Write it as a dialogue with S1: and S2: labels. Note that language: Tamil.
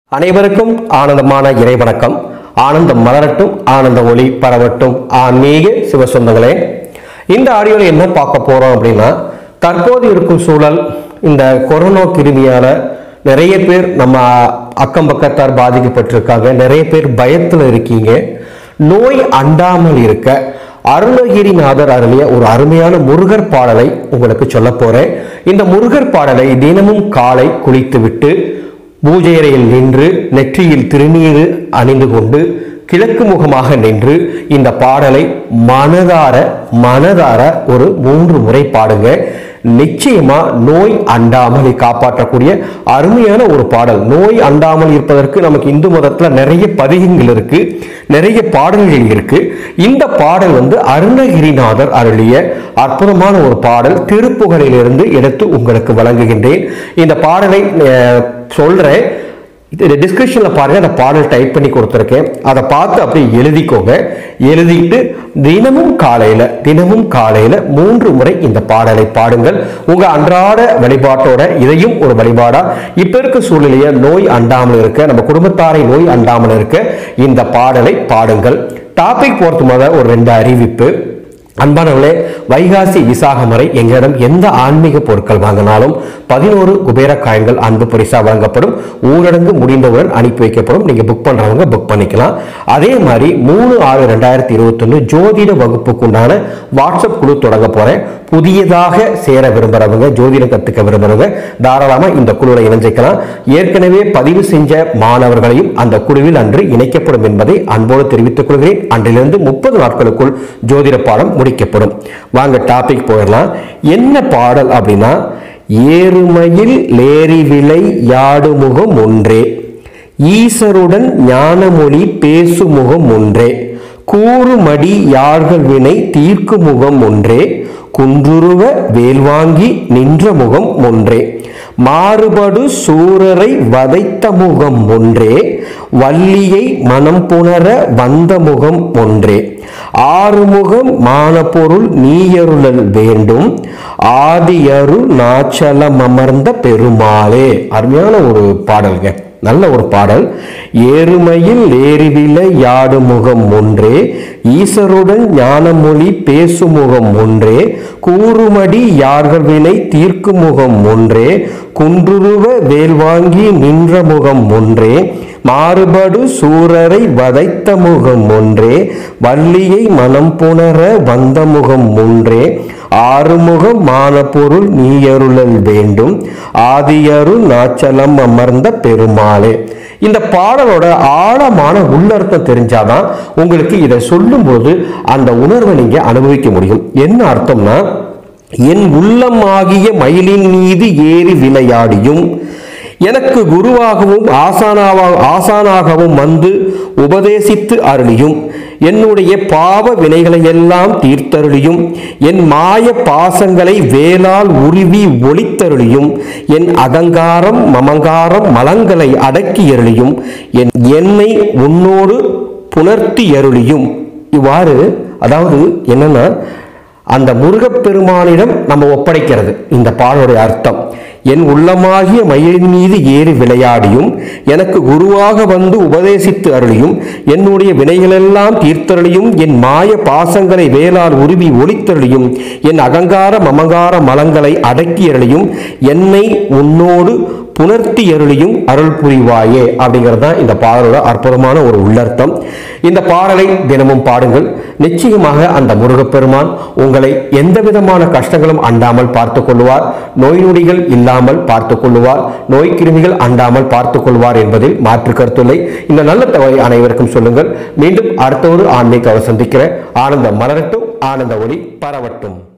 S1: அனைவருக்கும் ஆனந்தமான இறைவணக்கம் ஆனந்தம் மலரட்டும் ஆனந்த ஒளி பரவட்டும் ஆன்மீக சிவசொந்தங்களே இந்த ஆடியோவில் என்ன பார்க்க போறோம் அப்படின்னா தற்போது இருக்கும் சூழல் இந்த கொரோனா கிருமியால நிறைய பேர் நம்ம அக்கம் பக்கத்தார் பாதிக்கப்பட்டிருக்காங்க நிறைய பேர் பயத்தில் இருக்கீங்க நோய் அண்டாமல் இருக்க அருணகிரிநாதர் அருளிய ஒரு அருமையான முருகர் பாடலை உங்களுக்கு சொல்ல போறேன் இந்த முருகர் பாடலை தினமும் காலை குளித்துவிட்டு பூஜை அறையில் நின்று நெற்றியில் திருநீறு அணிந்து கொண்டு கிழக்கு முகமாக நின்று இந்த பாடலை மனதார மனதார ஒரு மூன்று முறை பாடுங்க நிச்சயமா நோய் அண்டாமலை காப்பாற்றக்கூடிய அருமையான ஒரு பாடல் நோய் அண்டாமல் இருப்பதற்கு நமக்கு இந்து மதத்துல நிறைய பதிகங்கள் இருக்கு நிறைய பாடல்கள் இருக்கு இந்த பாடல் வந்து அருணகிரிநாதர் அருளிய அற்புதமான ஒரு பாடல் திருப்புகழிலிருந்து எடுத்து உங்களுக்கு வழங்குகின்றேன் இந்த பாடலை அஹ், சொல்றேன் இது டிஸ்கிரிப்ஷனில் பாருங்க அந்த பாடல் டைப் பண்ணி கொடுத்துருக்கேன் அதை பார்த்து அப்படியே எழுதிக்கோங்க எழுதிட்டு தினமும் காலையில தினமும் காலையில மூன்று முறை இந்த பாடலை பாடுங்கள் உங்க அன்றாட வழிபாட்டோட இதையும் ஒரு வழிபாடா இப்ப இருக்க சூழ்நிலைய நோய் அண்டாமல் இருக்க நம்ம குடும்பத்தாரை நோய் அண்டாமல் இருக்க இந்த பாடலை பாடுங்கள் டாபிக் போறது முத ஒரு ரெண்டு அறிவிப்பு அன்பானவர்களே வைகாசி விசாகம் வரை எங்களிடம் எந்த ஆன்மீக பொருட்கள் வாங்கினாலும் பதினோரு குபேர காயங்கள் அன்பு பரிசா வழங்கப்படும் ஊரடங்கு முடிந்தவுடன் அனுப்பி வைக்கப்படும் நீங்க புக் பண்றவங்க புக் பண்ணிக்கலாம் அதே மாதிரி மூணு ஆறு ரெண்டாயிரத்தி இருபத்தொன்னு ஜோதிட வகுப்புக்கு உண்டான வாட்ஸ்அப் குழு தொடங்க போறேன் புதியதாக சேர விரும்புறவங்க ஜோதிடம் கத்துக்க விரும்புறவங்க தாராளமா இந்த குழுவில் இணைஞ்சிக்கலாம் ஏற்கனவே பதிவு செஞ்ச மாணவர்களையும் அந்த குழுவில் அன்று இணைக்கப்படும் என்பதை அன்போடு தெரிவித்துக் கொள்கிறேன் அன்றிலிருந்து முப்பது நாட்களுக்குள் ஜோதிட பாடம் முடிக்கப்படும் வாங்க டாபிக் போயிடலாம் என்ன பாடல் அப்படின்னா ஏறுமையில் லேரி விலை யாடுமுகம் ஒன்றே ஈசருடன் ஞானமொழி பேசுமுகம் ஒன்றே கூறுமடி யார்கள் வினை தீர்க்கு முகம் ஒன்றே குன்றுருவ வேல்வாங்கி நின்ற முகம் ஒன்றே மாறுபடு சூரரை வதைத்த முகம் ஒன்றே வள்ளியை மனம் புணர வந்த முகம் ஒன்றே ஆறுமுகம் மானப்பொருள் நீயருளல் வேண்டும் ஆதியரு நாச்சலம் அமர்ந்த பெருமாளே அருமையான ஒரு பாடல்ங்க நல்ல ஒரு பாடல் ஏறுமையில் ஏறிவில யாடு முகம் ஒன்றே ஈசருடன் ஞானமொழி பேசும் முகம் ஒன்றே கூறுமடி யார்கள் வினை தீர்க்கும் முகம் ஒன்றே குன்றுருவ வேல்வாங்கி நின்ற முகம் ஒன்றே மாறுபடு சூரரை வதைத்த முகம் ஒன்றே வள்ளியை மனம் புணர வந்த முகம் ஒன்றே ஆறுமுகம் மான பொருள் நீயருளல் வேண்டும் ஆதியரு நாச்சலம் அமர்ந்த பெருமாளே இந்த பாடலோட ஆழமான உள்ளர்த்தம் தெரிஞ்சாதான் உங்களுக்கு இதை சொல்லும்போது அந்த உணர்வை நீங்க அனுபவிக்க முடியும் என்ன அர்த்தம்னா என் உள்ளமாகிய மயிலின் மீது ஏறி விளையாடியும் எனக்கு குருவாகவும் ஆசானாவா ஆசானாகவும் வந்து உபதேசித்து அருளியும் என்னுடைய பாவ வினைகளை எல்லாம் தீர்த்தருளியும் என் மாய பாசங்களை வேளால் உருவி ஒளித்தருளியும் என் அகங்காரம் மமங்காரம் மலங்களை அடக்கி அருளியும் என் என்னை உன்னோடு புணர்த்தி அருளியும் இவ்வாறு அதாவது என்னன்னா அந்த முருகப்பெருமானிடம் நம்ம ஒப்படைக்கிறது இந்த பாடலுடைய அர்த்தம் என் உள்ளமாகிய மயிலின் மீது ஏறி விளையாடியும் எனக்கு குருவாக வந்து உபதேசித்து அருளியும் என்னுடைய வினைகளெல்லாம் தீர்த்தருளியும் என் மாய பாசங்களை வேளால் உருவி ஒளித்தருளியும் என் அகங்கார மமங்கார மலங்களை அடக்கி அருளியும் என்னை உன்னோடு புணர்த்தி அருளியும் அருள் புரிவாயே அப்படிங்கிறது தான் இந்த பாடலோட அற்புதமான ஒரு உள்ளர்த்தம் இந்த பாடலை தினமும் பாடுங்கள் நிச்சயமாக அந்த முருகப்பெருமான் உங்களை எந்த விதமான கஷ்டங்களும் அண்டாமல் பார்த்துக் கொள்வார் நோய் நொடிகள் இல்லாமல் பார்த்துக் கொள்வார் நோய் கிருமிகள் அண்டாமல் பார்த்துக் கொள்வார் என்பதில் மாற்று கருத்துள்ளை இந்த நல்ல தவறை அனைவருக்கும் சொல்லுங்கள் மீண்டும் அடுத்த ஒரு ஆன்மீக சந்திக்கிற ஆனந்த மலரட்டும் ஆனந்த ஒளி பரவட்டும்